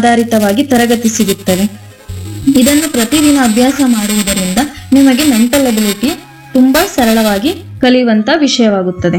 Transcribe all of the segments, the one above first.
ಆಧಾರಿತವಾಗಿ ತರಗತಿ ಸಿಗುತ್ತವೆ ಇದನ್ನು ಪ್ರತಿದಿನ ಅಭ್ಯಾಸ ಮಾಡುವುದರಿಂದ ನಿಮಗೆ ಮೆಂಟಲ್ ಅಬಿಲಿಟಿ ತುಂಬಾ ಸರಳವಾಗಿ ಕಲಿಯುವಂತ ವಿಷಯವಾಗುತ್ತದೆ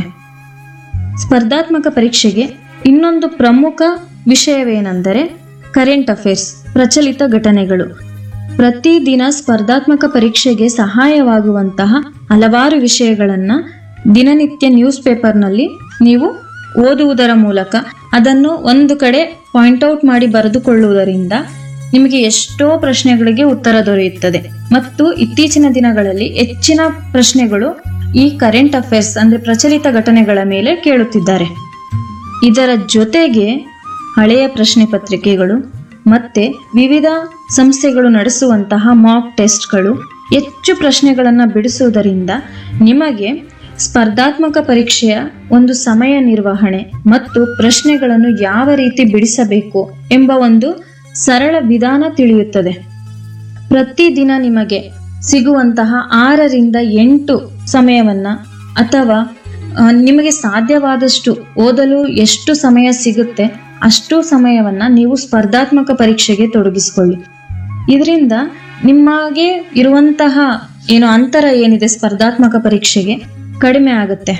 ಸ್ಪರ್ಧಾತ್ಮಕ ಪರೀಕ್ಷೆಗೆ ಇನ್ನೊಂದು ಪ್ರಮುಖ ವಿಷಯವೇನೆಂದರೆ ಕರೆಂಟ್ ಅಫೇರ್ಸ್ ಪ್ರಚಲಿತ ಘಟನೆಗಳು ಪ್ರತಿದಿನ ಸ್ಪರ್ಧಾತ್ಮಕ ಪರೀಕ್ಷೆಗೆ ಸಹಾಯವಾಗುವಂತಹ ಹಲವಾರು ವಿಷಯಗಳನ್ನು ದಿನನಿತ್ಯ ನ್ಯೂಸ್ ಪೇಪರ್ನಲ್ಲಿ ನೀವು ಓದುವುದರ ಮೂಲಕ ಅದನ್ನು ಒಂದು ಕಡೆ ಪಾಯಿಂಟ್ ಔಟ್ ಮಾಡಿ ಬರೆದುಕೊಳ್ಳುವುದರಿಂದ ನಿಮಗೆ ಎಷ್ಟೋ ಪ್ರಶ್ನೆಗಳಿಗೆ ಉತ್ತರ ದೊರೆಯುತ್ತದೆ ಮತ್ತು ಇತ್ತೀಚಿನ ದಿನಗಳಲ್ಲಿ ಹೆಚ್ಚಿನ ಪ್ರಶ್ನೆಗಳು ಈ ಕರೆಂಟ್ ಅಫೇರ್ಸ್ ಅಂದ್ರೆ ಪ್ರಚಲಿತ ಘಟನೆಗಳ ಮೇಲೆ ಕೇಳುತ್ತಿದ್ದಾರೆ ಇದರ ಜೊತೆಗೆ ಹಳೆಯ ಪ್ರಶ್ನೆ ಪತ್ರಿಕೆಗಳು ಮತ್ತೆ ವಿವಿಧ ಸಂಸ್ಥೆಗಳು ನಡೆಸುವಂತಹ ಮಾಕ್ ಟೆಸ್ಟ್ಗಳು ಹೆಚ್ಚು ಪ್ರಶ್ನೆಗಳನ್ನು ಬಿಡಿಸುವುದರಿಂದ ನಿಮಗೆ ಸ್ಪರ್ಧಾತ್ಮಕ ಪರೀಕ್ಷೆಯ ಒಂದು ಸಮಯ ನಿರ್ವಹಣೆ ಮತ್ತು ಪ್ರಶ್ನೆಗಳನ್ನು ಯಾವ ರೀತಿ ಬಿಡಿಸಬೇಕು ಎಂಬ ಒಂದು ಸರಳ ವಿಧಾನ ತಿಳಿಯುತ್ತದೆ ಪ್ರತಿದಿನ ನಿಮಗೆ ಸಿಗುವಂತಹ ಆರರಿಂದ ಎಂಟು ಸಮಯವನ್ನ ಅಥವಾ ಆ, ನಿಮಗೆ ಸಾಧ್ಯವಾದಷ್ಟು ಓದಲು ಎಷ್ಟು ಸಮಯ ಸಿಗುತ್ತೆ ಅಷ್ಟು ಸಮಯವನ್ನ ನೀವು ಸ್ಪರ್ಧಾತ್ಮಕ ಪರೀಕ್ಷೆಗೆ ತೊಡಗಿಸಿಕೊಳ್ಳಿ ಇದರಿಂದ ನಿಮಗೆ ಇರುವಂತಹ ಏನು ಅಂತರ ಏನಿದೆ ಸ್ಪರ್ಧಾತ್ಮಕ ಪರೀಕ್ಷೆಗೆ ಕಡಿಮೆ ಆಗುತ್ತೆ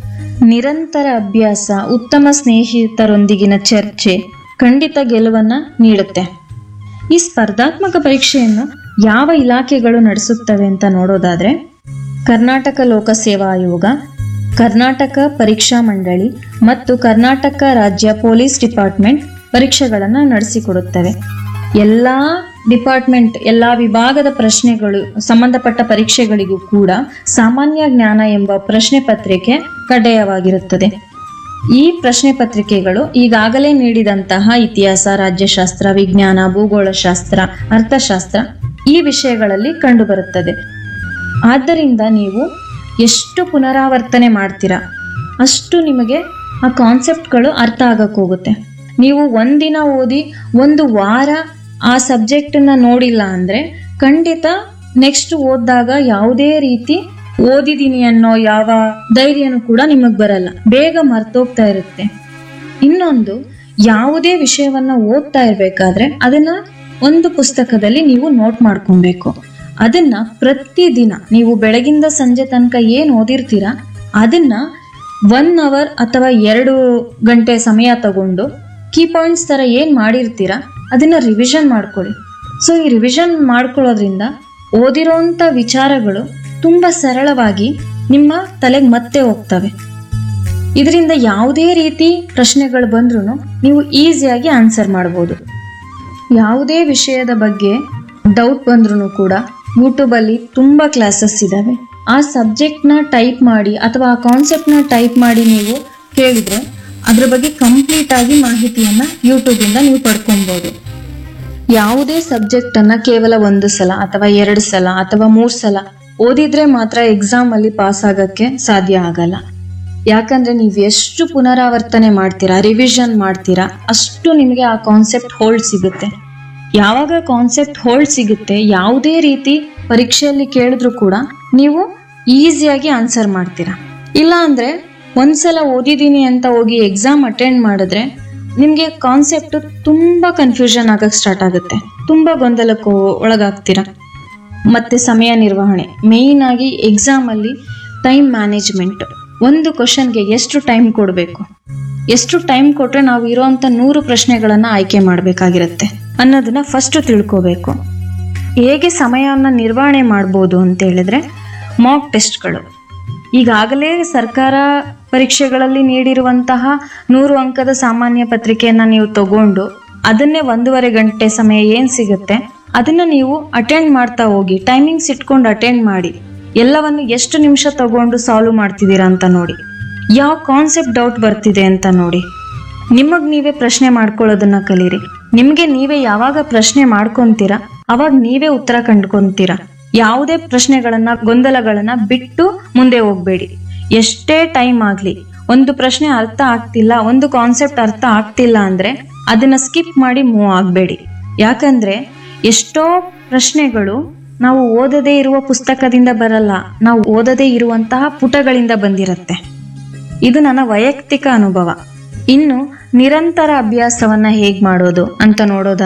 ನಿರಂತರ ಅಭ್ಯಾಸ ಉತ್ತಮ ಸ್ನೇಹಿತರೊಂದಿಗಿನ ಚರ್ಚೆ ಖಂಡಿತ ಗೆಲುವನ್ನ ನೀಡುತ್ತೆ ಈ ಸ್ಪರ್ಧಾತ್ಮಕ ಪರೀಕ್ಷೆಯನ್ನು ಯಾವ ಇಲಾಖೆಗಳು ನಡೆಸುತ್ತವೆ ಅಂತ ನೋಡೋದಾದ್ರೆ ಕರ್ನಾಟಕ ಲೋಕಸೇವಾ ಆಯೋಗ ಕರ್ನಾಟಕ ಪರೀಕ್ಷಾ ಮಂಡಳಿ ಮತ್ತು ಕರ್ನಾಟಕ ರಾಜ್ಯ ಪೊಲೀಸ್ ಡಿಪಾರ್ಟ್ಮೆಂಟ್ ಪರೀಕ್ಷೆಗಳನ್ನು ನಡೆಸಿಕೊಡುತ್ತವೆ ಎಲ್ಲ ಡಿಪಾರ್ಟ್ಮೆಂಟ್ ಎಲ್ಲ ವಿಭಾಗದ ಪ್ರಶ್ನೆಗಳು ಸಂಬಂಧಪಟ್ಟ ಪರೀಕ್ಷೆಗಳಿಗೂ ಕೂಡ ಸಾಮಾನ್ಯ ಜ್ಞಾನ ಎಂಬ ಪ್ರಶ್ನೆ ಪತ್ರಿಕೆ ಕಡ್ಡಾಯವಾಗಿರುತ್ತದೆ ಈ ಪ್ರಶ್ನೆ ಪತ್ರಿಕೆಗಳು ಈಗಾಗಲೇ ನೀಡಿದಂತಹ ಇತಿಹಾಸ ರಾಜ್ಯಶಾಸ್ತ್ರ ವಿಜ್ಞಾನ ಭೂಗೋಳಶಾಸ್ತ್ರ ಅರ್ಥಶಾಸ್ತ್ರ ಈ ವಿಷಯಗಳಲ್ಲಿ ಕಂಡುಬರುತ್ತದೆ ಆದ್ದರಿಂದ ನೀವು ಎಷ್ಟು ಪುನರಾವರ್ತನೆ ಮಾಡ್ತೀರಾ ಅಷ್ಟು ನಿಮಗೆ ಆ ಕಾನ್ಸೆಪ್ಟ್ಗಳು ಅರ್ಥ ಆಗಕ್ಕೆ ಹೋಗುತ್ತೆ ನೀವು ಒಂದಿನ ಓದಿ ಒಂದು ವಾರ ಆ ಸಬ್ಜೆಕ್ಟನ್ನ ನೋಡಿಲ್ಲ ಅಂದ್ರೆ ಖಂಡಿತ ನೆಕ್ಸ್ಟ್ ಓದಿದಾಗ ಯಾವುದೇ ರೀತಿ ಓದಿದೀನಿ ಅನ್ನೋ ಯಾವ ಧೈರ್ಯನೂ ಕೂಡ ನಿಮಗ್ ಬರಲ್ಲ ಬೇಗ ಮರ್ತೋಗ್ತಾ ಇರುತ್ತೆ ಇನ್ನೊಂದು ಯಾವುದೇ ವಿಷಯವನ್ನ ಓದ್ತಾ ಇರ್ಬೇಕಾದ್ರೆ ಅದನ್ನ ಒಂದು ಪುಸ್ತಕದಲ್ಲಿ ನೀವು ನೋಟ್ ಮಾಡ್ಕೊಬೇಕು ಅದನ್ನ ಪ್ರತಿದಿನ ನೀವು ಬೆಳಗಿಂದ ಸಂಜೆ ತನಕ ಏನ್ ಓದಿರ್ತೀರಾ ಅದನ್ನ ಒನ್ ಅವರ್ ಅಥವಾ ಎರಡು ಗಂಟೆ ಸಮಯ ತಗೊಂಡು ಕೀ ಪಾಯಿಂಟ್ಸ್ ತರ ಏನ್ ಮಾಡಿರ್ತೀರಾ ಅದನ್ನ ರಿವಿಷನ್ ಮಾಡ್ಕೊಳ್ಳಿ ಸೊ ಈ ರಿವಿಷನ್ ಮಾಡ್ಕೊಳ್ಳೋದ್ರಿಂದ ಓದಿರೋಂಥ ವಿಚಾರಗಳು ತುಂಬಾ ಸರಳವಾಗಿ ನಿಮ್ಮ ತಲೆಗೆ ಮತ್ತೆ ಹೋಗ್ತವೆ ಇದರಿಂದ ಯಾವುದೇ ರೀತಿ ಪ್ರಶ್ನೆಗಳು ಬಂದ್ರೂ ನೀವು ಈಸಿಯಾಗಿ ಆನ್ಸರ್ ಮಾಡ್ಬೋದು ಯಾವುದೇ ವಿಷಯದ ಬಗ್ಗೆ ಡೌಟ್ ಬಂದ್ರೂ ಕೂಡ ಯೂಟ್ಯೂಬಲ್ಲಿ ತುಂಬ ಕ್ಲಾಸಸ್ ಇದ್ದಾವೆ ಆ ಸಬ್ಜೆಕ್ಟ್ನ ಟೈಪ್ ಮಾಡಿ ಅಥವಾ ಆ ಕಾನ್ಸೆಪ್ಟ್ನ ಟೈಪ್ ಮಾಡಿ ನೀವು ಕೇಳಿದ್ರೆ ಅದ್ರ ಬಗ್ಗೆ ಕಂಪ್ಲೀಟ್ ಆಗಿ ಮಾಹಿತಿಯನ್ನ ಯೂಟ್ಯೂಬಿಂದ ನೀವು ಪಡ್ಕೊಬೋದು ಯಾವುದೇ ಸಬ್ಜೆಕ್ಟ್ ಅನ್ನ ಕೇವಲ ಒಂದು ಸಲ ಅಥವಾ ಎರಡು ಸಲ ಅಥವಾ ಮೂರ್ ಸಲ ಓದಿದ್ರೆ ಮಾತ್ರ ಎಕ್ಸಾಮ್ ಅಲ್ಲಿ ಪಾಸ್ ಆಗಕ್ಕೆ ಸಾಧ್ಯ ಆಗಲ್ಲ ಯಾಕಂದ್ರೆ ನೀವು ಎಷ್ಟು ಪುನರಾವರ್ತನೆ ಮಾಡ್ತೀರಾ ರಿವಿಷನ್ ಮಾಡ್ತೀರಾ ಅಷ್ಟು ನಿಮಗೆ ಆ ಕಾನ್ಸೆಪ್ಟ್ ಹೋಲ್ಡ್ ಸಿಗುತ್ತೆ ಯಾವಾಗ ಕಾನ್ಸೆಪ್ಟ್ ಹೋಲ್ಡ್ ಸಿಗುತ್ತೆ ಯಾವುದೇ ರೀತಿ ಪರೀಕ್ಷೆಯಲ್ಲಿ ಕೇಳಿದ್ರು ಕೂಡ ನೀವು ಈಸಿಯಾಗಿ ಆನ್ಸರ್ ಮಾಡ್ತೀರಾ ಇಲ್ಲ ಅಂದ್ರೆ ಒಂದ್ಸಲ ಓದಿದೀನಿ ಅಂತ ಹೋಗಿ ಎಕ್ಸಾಮ್ ಅಟೆಂಡ್ ಮಾಡಿದ್ರೆ ನಿಮಗೆ ಕಾನ್ಸೆಪ್ಟ್ ತುಂಬಾ ಕನ್ಫ್ಯೂಷನ್ ಆಗಕ್ಕೆ ಸ್ಟಾರ್ಟ್ ಆಗುತ್ತೆ ತುಂಬಾ ಗೊಂದಲಕ್ಕೆ ಒಳಗಾಗ್ತೀರಾ ಮತ್ತೆ ಸಮಯ ನಿರ್ವಹಣೆ ಮೇಯ್ನ್ ಆಗಿ ಎಕ್ಸಾಮ್ ಅಲ್ಲಿ ಟೈಮ್ ಮ್ಯಾನೇಜ್ಮೆಂಟ್ ಒಂದು ಕ್ವಶನ್ಗೆ ಎಷ್ಟು ಟೈಮ್ ಕೊಡಬೇಕು ಎಷ್ಟು ಟೈಮ್ ಕೊಟ್ರೆ ನಾವು ಇರೋಂಥ ನೂರು ಪ್ರಶ್ನೆಗಳನ್ನ ಆಯ್ಕೆ ಮಾಡಬೇಕಾಗಿರುತ್ತೆ ಅನ್ನೋದನ್ನ ಫಸ್ಟ್ ತಿಳ್ಕೋಬೇಕು ಹೇಗೆ ಸಮಯವನ್ನು ನಿರ್ವಹಣೆ ಮಾಡ್ಬೋದು ಅಂತ ಹೇಳಿದ್ರೆ ಮಾಕ್ ಟೆಸ್ಟ್ಗಳು ಈಗಾಗಲೇ ಸರ್ಕಾರ ಪರೀಕ್ಷೆಗಳಲ್ಲಿ ನೀಡಿರುವಂತಹ ನೂರು ಅಂಕದ ಸಾಮಾನ್ಯ ಪತ್ರಿಕೆಯನ್ನ ನೀವು ತಗೊಂಡು ಅದನ್ನೇ ಒಂದೂವರೆ ಗಂಟೆ ಸಮಯ ಏನ್ ಸಿಗುತ್ತೆ ಅದನ್ನ ನೀವು ಅಟೆಂಡ್ ಮಾಡ್ತಾ ಹೋಗಿ ಟೈಮಿಂಗ್ಸ್ ಇಟ್ಕೊಂಡು ಅಟೆಂಡ್ ಮಾಡಿ ಎಲ್ಲವನ್ನು ಎಷ್ಟು ನಿಮಿಷ ತಗೊಂಡು ಸಾಲ್ವ್ ಮಾಡ್ತಿದ್ದೀರಾ ಅಂತ ನೋಡಿ ಯಾವ ಕಾನ್ಸೆಪ್ಟ್ ಡೌಟ್ ಬರ್ತಿದೆ ಅಂತ ನೋಡಿ ನಿಮಗ್ ನೀವೇ ಪ್ರಶ್ನೆ ಮಾಡ್ಕೊಳ್ಳೋದನ್ನ ಕಲೀರಿ ನಿಮ್ಗೆ ನೀವೇ ಯಾವಾಗ ಪ್ರಶ್ನೆ ಮಾಡ್ಕೊಂತೀರಾ ಅವಾಗ ನೀವೇ ಉತ್ತರ ಕಂಡ್ಕೊಂತೀರಾ ಯಾವುದೇ ಪ್ರಶ್ನೆಗಳನ್ನ ಗೊಂದಲಗಳನ್ನ ಬಿಟ್ಟು ಮುಂದೆ ಹೋಗ್ಬೇಡಿ ಎಷ್ಟೇ ಟೈಮ್ ಆಗ್ಲಿ ಒಂದು ಪ್ರಶ್ನೆ ಅರ್ಥ ಆಗ್ತಿಲ್ಲ ಒಂದು ಕಾನ್ಸೆಪ್ಟ್ ಅರ್ಥ ಆಗ್ತಿಲ್ಲ ಅಂದ್ರೆ ಅದನ್ನ ಸ್ಕಿಪ್ ಮಾಡಿ ಮೂವ್ ಆಗ್ಬೇಡಿ ಯಾಕಂದ್ರೆ ಎಷ್ಟೋ ಪ್ರಶ್ನೆಗಳು ನಾವು ಓದದೇ ಇರುವ ಪುಸ್ತಕದಿಂದ ಬರಲ್ಲ ನಾವು ಓದದೇ ಇರುವಂತಹ ಪುಟಗಳಿಂದ ಬಂದಿರತ್ತೆ ಇದು ನನ್ನ ವೈಯಕ್ತಿಕ ಅನುಭವ ಇನ್ನು ನಿರಂತರ ಅಭ್ಯಾಸವನ್ನ ಹೇಗ್ ಮಾಡೋದು ಅಂತ ನೋಡೋದಾದ್ರೆ